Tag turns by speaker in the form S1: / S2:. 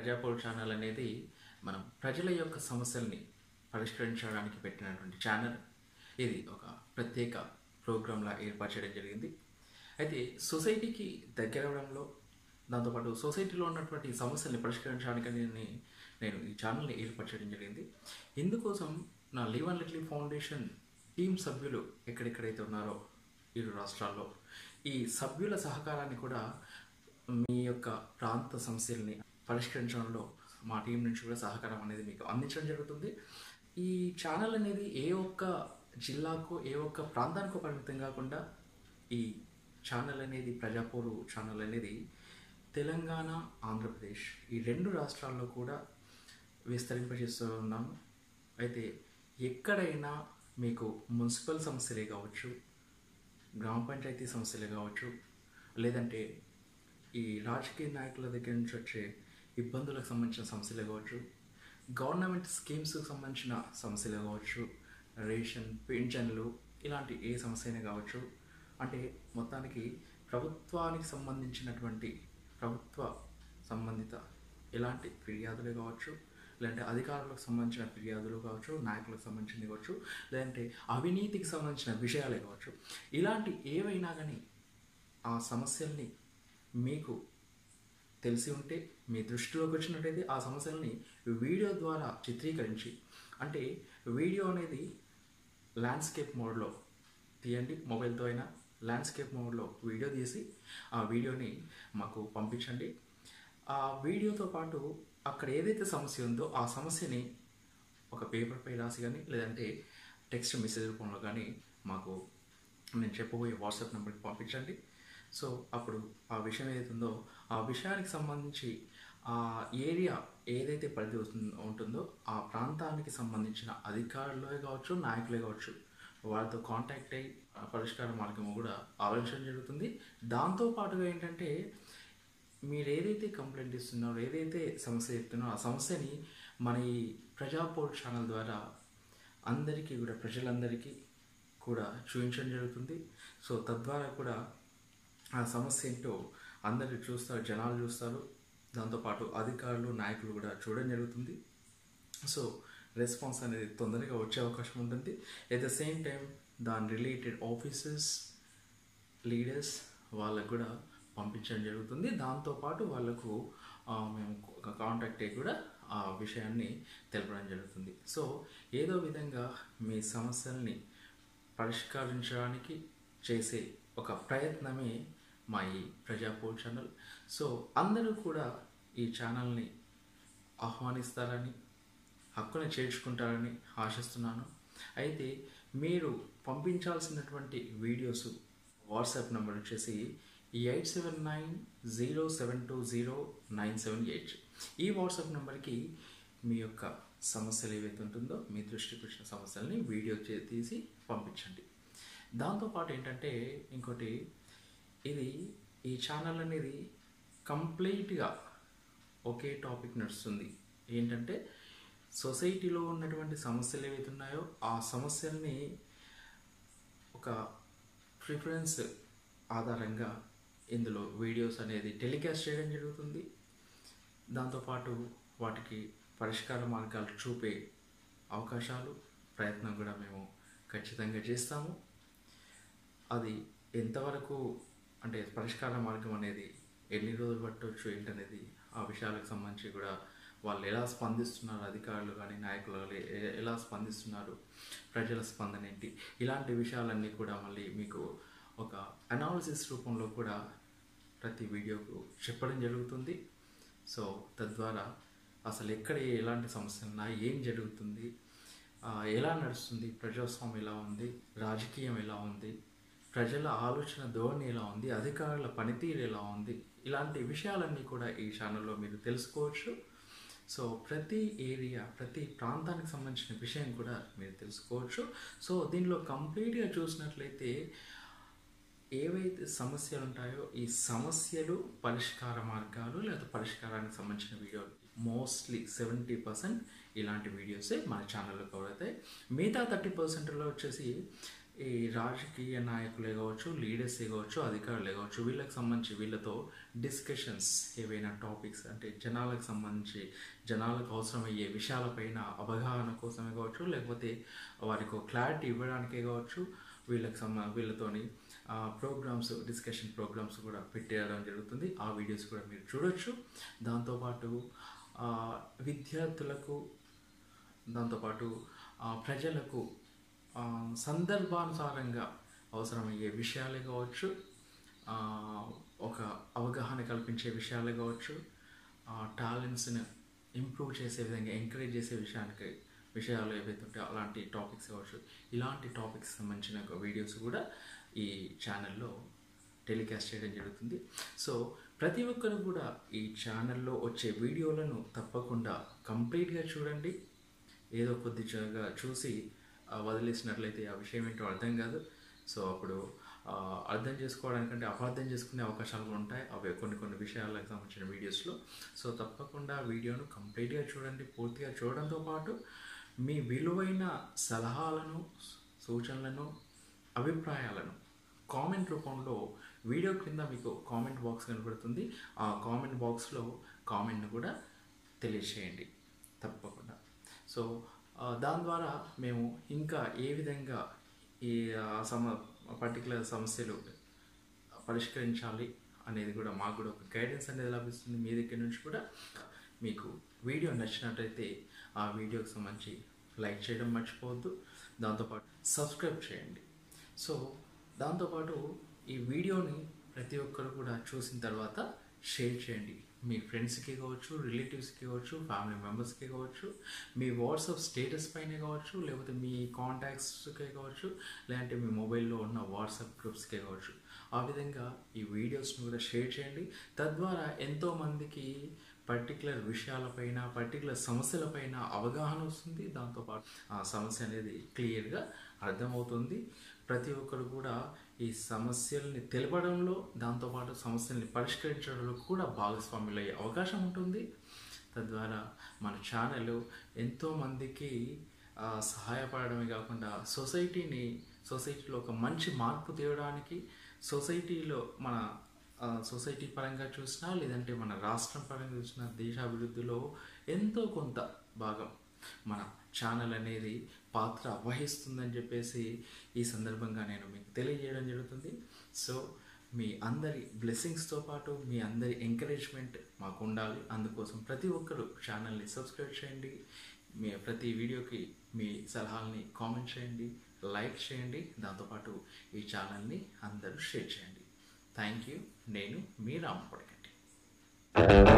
S1: ప్రజాపోల్ channel అనేది మనం ప్రజల యొక్క సమస్యల్ని పరిష్కరించడానికి పెట్టినటువంటి ఛానల్ ఇది ఒక ప్రత్యేక ప్రోగ్రాంలా ఏర్పాటు చేయడం జరిగింది అయితే సొసైటీకి దగ్గరవడంలో దాంతోపాటు సొసైటీలో ఉన్నటువంటి సమస్యల్ని పరిష్కరించడానికి నేను నేను ఈ ఛానల్ని ఏర్పాటు చేయడం జరిగింది ఇందుకోసం నా live and little foundation team సభ్యులు ఎక్కడెక్కడైతే ఉన్నారో ఇరు రాష్ట్రాల్లో ఈ సభ్యుల సహకారాన్ని కూడా మీ యొక్క ప్రాంత సమస్యల్ని పరిష్కరించడంలో మా టీం నుంచి కూడా సహకారం అనేది మీకు అందించడం జరుగుతుంది ఈ ఛానల్ అనేది ఏ ఒక్క జిల్లాకో ఏ ఒక్క ప్రాంతానికో పరిమితం కాకుండా ఈ ఛానల్ అనేది ప్రజాపోరు ఛానల్ అనేది తెలంగాణ ఆంధ్రప్రదేశ్ ఈ రెండు రాష్ట్రాల్లో కూడా విస్తరింపజేస్తూ ఉన్నాము అయితే ఎక్కడైనా మీకు మున్సిపల్ సమస్యలే కావచ్చు గ్రామ పంచాయతీ సమస్యలే కావచ్చు లేదంటే ఈ రాజకీయ నాయకుల దగ్గర నుంచి వచ్చే ఇబ్బందులకు సంబంధించిన సమస్యలే కావచ్చు గవర్నమెంట్ స్కీమ్స్కి సంబంధించిన సమస్యలే కావచ్చు రేషన్ పింఛన్లు ఇలాంటి ఏ సమస్య అయినా కావచ్చు అంటే మొత్తానికి ప్రభుత్వానికి సంబంధించినటువంటి ప్రభుత్వ సంబంధిత ఎలాంటి ఫిర్యాదులే కావచ్చు లేదంటే అధికారులకు సంబంధించిన ఫిర్యాదులు కావచ్చు నాయకులకు సంబంధించినవి కావచ్చు లేదంటే అవినీతికి సంబంధించిన విషయాలే కావచ్చు ఇలాంటి ఏవైనా కానీ ఆ సమస్యల్ని మీకు తెలిసి ఉంటే మీ దృష్టిలోకి వచ్చినట్టయితే ఆ సమస్యల్ని వీడియో ద్వారా చిత్రీకరించి అంటే వీడియో అనేది ల్యాండ్స్కేప్ మోడ్లో తీయండి మొబైల్తో అయినా ల్యాండ్స్కేప్ మోడ్లో వీడియో తీసి ఆ వీడియోని మాకు పంపించండి ఆ వీడియోతో పాటు అక్కడ ఏదైతే సమస్య ఉందో ఆ సమస్యని ఒక పేపర్పై రాసి కానీ లేదంటే టెక్స్ట్ మెసేజ్ రూపంలో కానీ మాకు నేను చెప్పబోయే వాట్సాప్ నెంబర్కి పంపించండి సో అప్పుడు ఆ విషయం ఏదైతే ఉందో ఆ విషయానికి సంబంధించి ఆ ఏరియా ఏదైతే పరిధి వస్తుందో- ఉంటుందో ఆ ప్రాంతానికి సంబంధించిన అధికారులే కావచ్చు నాయకులే కావచ్చు వాళ్ళతో కాంటాక్ట్ అయ్యి ఆ పరిష్కార మార్గం కూడా ఆలోచించడం జరుగుతుంది దాంతో పాటుగా ఏంటంటే మీరు ఏదైతే కంప్లైంట్ ఇస్తున్నారో ఏదైతే సమస్య చెప్తున్నారో ఆ సమస్యని మన ఈ ప్రజాపోల్ ఛానల్ ద్వారా అందరికీ కూడా ప్రజలందరికీ కూడా చూపించడం జరుగుతుంది సో తద్వారా కూడా ఆ సమస్య ఏంటో అందరు చూస్తారు జనాలు చూస్తారు దాంతోపాటు అధికారులు నాయకులు కూడా చూడడం జరుగుతుంది సో రెస్పాన్స్ అనేది తొందరగా వచ్చే అవకాశం ఉంటుంది ఎట్ ద సేమ్ టైం దాని రిలేటెడ్ ఆఫీసర్స్ లీడర్స్ వాళ్ళకు కూడా పంపించడం జరుగుతుంది దాంతోపాటు వాళ్ళకు ఆ, మేము కాంటాక్ట్ అయ్యి కూడా ఆ విషయాన్ని తెలపడం జరుగుతుంది సో ఏదో విధంగా మీ సమస్యల్ని పరిష్కరించడానికి చేసే ఒక ప్రయత్నమే మా ఈ ప్రజాపోల్ ఛానల్ సో అందరూ కూడా ఈ ఛానల్ని ఆహ్వానిస్తారని హక్కుని చేర్చుకుంటారని ఆశిస్తున్నాను అయితే మీరు పంపించాల్సినటువంటి వీడియోస్ వాట్సాప్ నెంబర్ వచ్చేసి eight seven nine zero seven two zero nine seven eight ఈ వాట్సాప్ నెంబర్కి మీ యొక్క సమస్యలు ఏవైతే ఉంటుందో మీ దృష్టికి వచ్చిన సమస్యల్ని వీడియో చే- తీసి పంపించండి దాంతోపాటు ఏంటంటే ఇంకోటి ఇది ఈ ఛానల్ అనేది కంప్లీట్గా ఒకే టాపిక్ నడుస్తుంది ఏంటంటే సొసైటీలో ఉన్నటువంటి సమస్యలు ఏవైతే ఉన్నాయో ఆ సమస్యల్ని ఒక ప్రిఫరెన్స్ ఆధారంగా ఇందులో వీడియోస్ అనేది టెలికాస్ట్ చేయడం జరుగుతుంది దాంతోపాటు వాటికి పరిష్కార మార్గాలు చూపే అవకాశాలు ప్రయత్నం కూడా మేము ఖచ్చితంగా చేస్తాము అది ఎంతవరకు అంటే పరిష్కార మార్గం అనేది ఎన్ని రోజులు పట్టవచ్చు ఏంటనేది ఆ విషయాలకు సంబంధించి కూడా వాళ్ళు ఎలా స్పందిస్తున్నారు అధికారులు కానీ నాయకులు కానీ ఎ- ఎలా స్పందిస్తున్నారు ప్రజల స్పందన ఏంటి ఇలాంటి విషయాలన్నీ కూడా మళ్ళీ మీకు ఒక అనాలిసిస్ రూపంలో కూడా ప్రతి వీడియోకు చెప్పడం జరుగుతుంది సో తద్వారా అసలు ఎక్కడ ఎలాంటి సమస్యలు ఉన్నాయి ఏం జరుగుతుంది ఆ, ఎలా నడుస్తుంది ప్రజాస్వామ్యం ఎలా ఉంది రాజకీయం ఎలా ఉంది ప్రజల ఆలోచన ధోరణి ఎలా ఉంది అధికారుల పనితీరు ఎలా ఉంది ఇలాంటి విషయాలన్నీ కూడా ఈ ఛానల్లో మీరు తెలుసుకోవచ్చు సో ప్రతి ఏరియా ప్రతి ప్రాంతానికి సంబంధించిన విషయం కూడా మీరు తెలుసుకోవచ్చు సో దీనిలో కంప్లీట్గా చూసినట్లయితే ఏవైతే సమస్యలు ఉంటాయో ఈ సమస్యలు పరిష్కార మార్గాలు లేదా పరిష్కారానికి సంబంధించిన వీడియోలు మోస్ట్లీ సెవెంటీ పర్సెంట్ ఇలాంటి వీడియోసే మన ఛానల్లో కవర్ అవుతాయి మిగతా థర్టీ పర్సెంట్లో వచ్చేసి ఈ రాజకీయ నాయకులే కావచ్చు లీడర్సే కావచ్చు అధికారులే కావచ్చు వీళ్ళకి సంబంధించి వీళ్ళతో డిస్కషన్స్ ఏవైనా టాపిక్స్ అంటే జనాలకు సంబంధించి జనాలకు అవసరమయ్యే విషయాలపైన అవగాహన కోసమే కావచ్చు లేకపోతే వారికి క్లారిటీ ఇవ్వడానికే కావచ్చు వీళ్ళకి సంబ వీళ్ళతోని ప్రోగ్రామ్స్ డిస్కషన్ ప్రోగ్రామ్స్ కూడా పెట్టేయడం జరుగుతుంది ఆ వీడియోస్ కూడా మీరు చూడొచ్చు దాంతోపాటు ఆ, విద్యార్థులకు దాంతోపాటు ఆ, ప్రజలకు ఆ, సందర్భానుసారంగా అవసరమయ్యే విషయాలే కావచ్చు ఆ, ఒక అవగాహన కల్పించే విషయాలే కావచ్చు టాలెంట్స్ని ఇంప్రూవ్ చేసే విధంగా ఎంకరేజ్ చేసే విషయానికి విషయాలు ఏవైతే ఉంటాయో అలాంటి టాపిక్స్ కావచ్చు ఇలాంటి టాపిక్స్ సంబంధించిన ఒక వీడియోస్ కూడా ఈ ఛానల్లో టెలికాస్ట్ చేయడం జరుగుతుంది సో ప్రతి ఒక్కరు కూడా ఈ ఛానల్లో వచ్చే వీడియోలను తప్పకుండా కంప్లీట్గా చూడండి ఏదో కొద్దిగా చూసి ఆ, వదిలేసినట్లయితే ఆ విషయం ఏంటో అర్థం కాదు సో అప్పుడు ఆ, అర్థం చేసుకోవడానికంటే అపార్థం చేసుకునే అవకాశాలు కూడా ఉంటాయి అవి కొన్ని కొన్ని విషయాలకు సంబంధించిన వీడియోస్లో సో తప్పకుండా వీడియోను కంప్లీట్గా చూడండి పూర్తిగా చూడడంతో పాటు మీ విలువైన సలహాలను సూచనలను అభిప్రాయాలను కామెంట్ రూపంలో వీడియో క్రింద మీకు కామెంట్ బాక్స్ కనబడుతుంది ఆ కామెంట్ బాక్స్లో కామెంట్ను కూడా తెలియచేయండి తప్పకుండా సో ఆ, దాని ద్వారా మేము ఇంకా ఏ విధంగా ఈ ఆ, సమ పర్టికులర్ సమస్యలు పరిష్కరించాలి అనేది కూడా మాకు కూడా ఒక గైడెన్స్ అనేది లభిస్తుంది మీ దగ్గర నుంచి కూడా మీకు వీడియో నచ్చినట్లయితే ఆ వీడియోకి సంబంధించి లైక్ చేయడం మర్చిపోవద్దు దాంతోపాటు సబ్స్క్రైబ్ చేయండి సో దాంతోపాటు ఈ వీడియోని ప్రతి ఒక్కరు కూడా చూసిన తర్వాత షేర్ చేయండి మీ ఫ్రెండ్స్కి కావచ్చు రిలేటివ్స్కి కావచ్చు ఫ్యామిలీ మెంబర్స్కి కావచ్చు మీ వాట్సాప్ స్టేటస్ పైన కావచ్చు లేకపోతే మీ కాంటాక్ట్స్కే కావచ్చు లేదంటే మీ మొబైల్లో ఉన్న వాట్సాప్ గ్రూప్స్కే కావచ్చు ఆ విధంగా ఈ వీడియోస్ని కూడా షేర్ చేయండి తద్వారా ఎంతోమందికి పర్టికులర్ విషయాలపైన పర్టికులర్ సమస్యలపైన అవగాహన వస్తుంది దాంతోపాటు ఆ సమస్య అనేది క్లియర్గా అర్థమవుతుంది ప్రతి ఒక్కరు కూడా ఈ సమస్యల్ని తెలపడంలో దాంతోపాటు సమస్యల్ని పరిష్కరించడంలో కూడా భాగస్వాములు అయ్యే అవకాశం ఉంటుంది తద్వారా మన ఛానల్ ఎంతోమందికి ఆ, సహాయపడడమే కాకుండా సొసైటీని సొసైటీలో ఒక మంచి మార్పు తేవడానికి సొసైటీలో మన ఆ, సొసైటీ పరంగా చూసినా లేదంటే మన రాష్ట్రం పరంగా చూసినా దేశ అభివృద్ధిలో ఎంతో కొంత భాగం మన ఛానల్ అనేది పాత్ర వహిస్తుందని చెప్పేసి ఈ సందర్భంగా నేను మీకు తెలియజేయడం జరుగుతుంది సో మీ అందరి బ్లెస్సింగ్స్తో పాటు మీ అందరి ఎంకరేజ్మెంట్ మాకు ఉండాలి అందుకోసం ప్రతి ఒక్కరు ఛానల్ని సబ్స్క్రైబ్ చేయండి మీ ప్రతి వీడియోకి మీ సలహాలని కామెంట్ చేయండి లైక్ చేయండి దాంతోపాటు ఈ ఛానల్ని అందరూ షేర్ చేయండి థ్యాంక్ యూ నేను మీ రామపడకండి